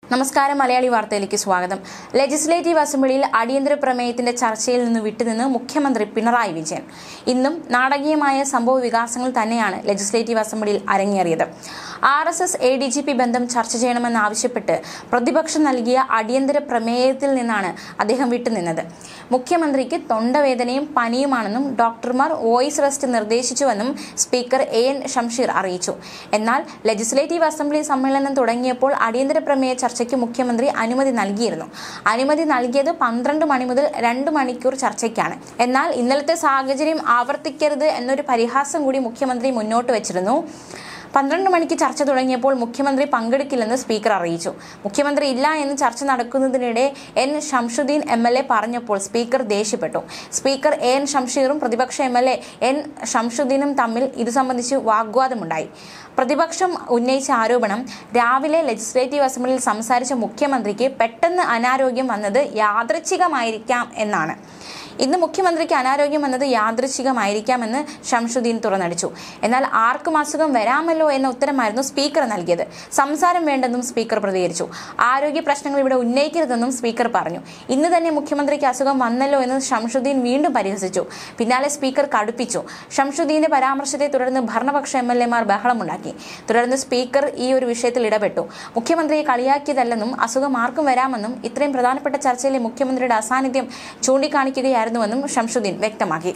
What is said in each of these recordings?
നമസ്കാരം മലയാളി വാർത്തയിലേക്ക് സ്വാഗതം ലെജിസ്ലേറ്റീവ് അസംബ്ലിയിൽ അടിയന്തര പ്രമേയത്തിന്റെ ചർച്ചയിൽ നിന്ന് വിട്ടുനിന്ന് മുഖ്യമന്ത്രി പിണറായി വിജയൻ ഇന്നും നാടകീയമായ സംഭവ വികാസങ്ങൾ തന്നെയാണ് ലെജിസ്ലേറ്റീവ് അസംബ്ലിയിൽ അരങ്ങേറിയത് R S S A D G P ബന്ധം ചർച്ച ചെയ്യണമെന്നാവശ്യപ്പെട്ട് പ്രതിപക്ഷം നൽകിയ അടിയന്തര പ്രമേയത്തിൽ നിന്നാണ് അദ്ദേഹം വിട്ടുനിന്നത് മുഖ്യമന്ത്രിക്ക് തൊണ്ടവേദനയും പനിയുമാണെന്നും ഡോക്ടർമാർ വോയിസ് റെസ്റ്റ് നിർദ്ദേശിച്ചുവെന്നും സ്പീക്കർ എ എൻ ഷംഷീർ അറിയിച്ചു എന്നാൽ ലെജിസ്ലേറ്റീവ് അസംബ്ലി സമ്മേളനം തുടങ്ങിയപ്പോൾ അടിയന്തര പ്രമേയ ചർച്ചയ്ക്ക് മുഖ്യമന്ത്രി അനുമതി നൽകിയിരുന്നു അനുമതി നൽകിയത് പന്ത്രണ്ട് മണി മുതൽ രണ്ട് മണിക്കൂർ ചർച്ചയ്ക്കാണ് എന്നാൽ ഇന്നലത്തെ സാഹചര്യം ആവർത്തിക്കരുത് എന്നൊരു പരിഹാസം കൂടി മുഖ്യമന്ത്രി മുന്നോട്ട് വെച്ചിരുന്നു പന്ത്രണ്ട് മണിക്ക് ചർച്ച തുടങ്ങിയപ്പോൾ മുഖ്യമന്ത്രി പങ്കെടുക്കില്ലെന്ന് സ്പീക്കർ അറിയിച്ചു മുഖ്യമന്ത്രി ഇല്ല എന്ന് ചർച്ച നടക്കുന്നതിനിടെ N Shamsuddin M L A പറഞ്ഞപ്പോൾ സ്പീക്കർ ദേഷ്യപ്പെട്ടു സ്പീക്കർ എ എൻ ഷംഷീറും പ്രതിപക്ഷ എം എൽ എ എൻ ഷംഷുദ്ദീനും തമ്മിൽ ഇത് സംബന്ധിച്ച് വാഗ്വാദമുണ്ടായി പ്രതിപക്ഷം ഉന്നയിച്ച ആരോപണം രാവിലെ ലെജിസ്ലേറ്റീവ് അസംബ്ലിയിൽ സംസാരിച്ച മുഖ്യമന്ത്രിക്ക് പെട്ടെന്ന് അനാരോഗ്യം വന്നത് യാദൃച്ഛികമായിരിക്കാം എന്നാണ് ഇന്ന് മുഖ്യമന്ത്രിക്ക് അനാരോഗ്യം വന്നത് യാദൃച്ഛികമായിരിക്കാമെന്ന് ഷംഷുദ്ദീൻ തുറന്നടിച്ചു എന്നാൽ ആർക്കും അസുഖം വരാമല്ലോ എന്ന ഉത്തരമായിരുന്നു സ്പീക്കർ നൽകിയത് സംസാരം വേണ്ടെന്നും സ്പീക്കർ പ്രതികരിച്ചു ആരോഗ്യ പ്രശ്നങ്ങൾ ഇവിടെ ഉന്നയിക്കരുതെന്നും സ്പീക്കർ പറഞ്ഞു ഇന്ന് തന്നെ മുഖ്യമന്ത്രിക്ക് അസുഖം വന്നല്ലോ എന്ന് ഷംഷുദ്ദീൻ വീണ്ടും പരിഹസിച്ചു പിന്നാലെ സ്പീക്കർ കടുപ്പിച്ചു ഷംഷുദ്ദീന്റെ പരാമർശത്തെ തുടർന്ന് ഭരണപക്ഷ എം എൽ എമാർ ബഹളമുണ്ടാക്കി തുടർന്ന് സ്പീക്കർ ഈ ഒരു വിഷയത്തിൽ ഇടപെട്ടു മുഖ്യമന്ത്രിയെ കളിയാക്കിയതല്ലെന്നും അസുഖം ആർക്കും വരാമെന്നും ഇത്രയും പ്രധാനപ്പെട്ട ചർച്ചയിലെ മുഖ്യമന്ത്രിയുടെ അസാന്നിധ്യം ചൂണ്ടിക്കാണിക്കുകയായിരുന്നുവെന്നും ഷംഷുദ്ദീൻ വ്യക്തമാക്കി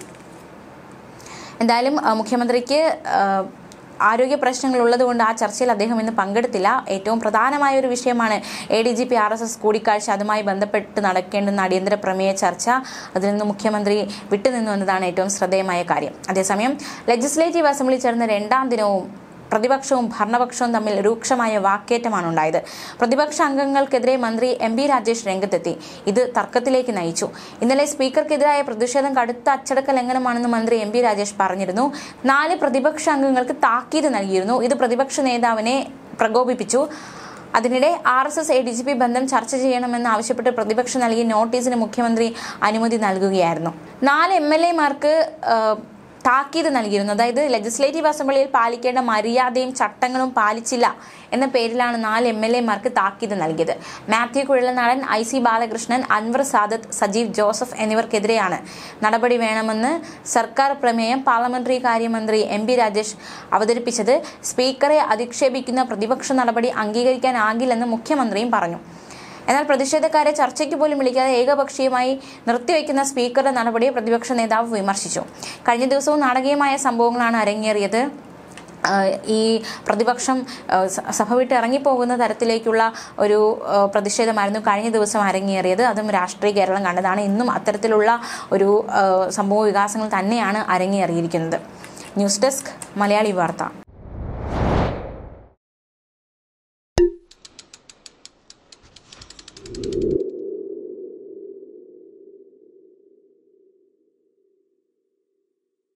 എന്തായാലും ആ, മുഖ്യമന്ത്രിക്ക് ആ, ആരോഗ്യ പ്രശ്നങ്ങൾ ഉള്ളതുകൊണ്ട് ആ ചർച്ചയിൽ അദ്ദേഹം ഇന്ന് പങ്കെടുത്തില്ല ഏറ്റവും പ്രധാനമായ ഒരു വിഷയമാണ് A D G P R S S കൂടിക്കാഴ്ച അതുമായി ബന്ധപ്പെട്ട് നടക്കേണ്ടുന്ന അടിയന്തര പ്രമേയ ചർച്ച അതിൽ നിന്ന് മുഖ്യമന്ത്രി വിട്ടുനിന്നു എന്നതാണ് ഏറ്റവും ശ്രദ്ധേയമായ കാര്യം അതേസമയം ലെജിസ്ലേറ്റീവ് അസംബ്ലി ചേർന്ന രണ്ടാം ദിനവും പ്രതിപക്ഷവും ഭരണപക്ഷവും തമ്മിൽ രൂക്ഷമായ വാക്കേറ്റമാണ് ഉണ്ടായത് പ്രതിപക്ഷ അംഗങ്ങൾക്കെതിരെ മന്ത്രി എം പി രാജേഷ് രംഗത്തെത്തി ഇത് തർക്കത്തിലേക്ക് നയിച്ചു ഇന്നലെ സ്പീക്കർക്കെതിരായ പ്രതിഷേധം കടുത്ത അച്ചടക്ക ലംഘനമാണെന്ന് മന്ത്രി എം പി രാജേഷ് പറഞ്ഞിരുന്നു നാല് പ്രതിപക്ഷ അംഗങ്ങൾക്ക് താക്കീത് നൽകിയിരുന്നു ഇത് പ്രതിപക്ഷ നേതാവിനെ പ്രകോപിപ്പിച്ചു അതിനിടെ R S S A D G P ബന്ധം ചർച്ച ചെയ്യണമെന്ന് ആവശ്യപ്പെട്ട് പ്രതിപക്ഷം നൽകിയ നോട്ടീസിന് മുഖ്യമന്ത്രി അനുമതി നൽകുകയായിരുന്നു നാല് എം എൽ എമാർക്ക് താക്കീത് നൽകിയിരുന്നു അതായത് ലെജിസ്ലേറ്റീവ് അസംബ്ലിയിൽ പാലിക്കേണ്ട മര്യാദയും ചട്ടങ്ങളും പാലിച്ചില്ല എന്ന പേരിലാണ് നാല് എം എൽ എമാർക്ക് താക്കീത് നൽകിയത് മാത്യു കുഴലനാടൻ ഐ സി ബാലകൃഷ്ണൻ അൻവർ സാദത്ത് സജീവ് ജോസഫ് എന്നിവർക്കെതിരെയാണ് നടപടി വേണമെന്ന് സർക്കാർ പ്രമേയം പാർലമെന്ററി കാര്യമന്ത്രി എം പി രാജേഷ് അവതരിപ്പിച്ചത് സ്പീക്കറെ അധിക്ഷേപിക്കുന്ന പ്രതിപക്ഷ നടപടി അംഗീകരിക്കാനാകില്ലെന്ന് മുഖ്യമന്ത്രിയും പറഞ്ഞു എന്നാൽ പ്രതിഷേധക്കാരെ ചർച്ചയ്ക്ക് പോലും വിളിക്കാതെ ഏകപക്ഷീയമായി നിർത്തിവെക്കുന്ന സ്പീക്കറുടെ നടപടിയെ പ്രതിപക്ഷ നേതാവ് വിമർശിച്ചു കഴിഞ്ഞ ദിവസവും നാടകീയമായ സംഭവങ്ങളാണ് അരങ്ങേറിയത് ആഹ് ഈ പ്രതിപക്ഷം ആഹ് സ- സഭ വിട്ട് ഇറങ്ങിപ്പോകുന്ന തരത്തിലേക്കുള്ള ഒരു ആഹ് പ്രതിഷേധമായിരുന്നു കഴിഞ്ഞ ദിവസം അരങ്ങേറിയത് അതും രാഷ്ട്രീയ കേരളം കണ്ടതാണ് ഇന്നും അത്തരത്തിലുള്ള ഒരു ആഹ് സംഭവ വികാസങ്ങൾ തന്നെയാണ് അരങ്ങേറിയിരിക്കുന്നത് ന്യൂസ് ഡെസ്ക് മലയാളി വാർത്ത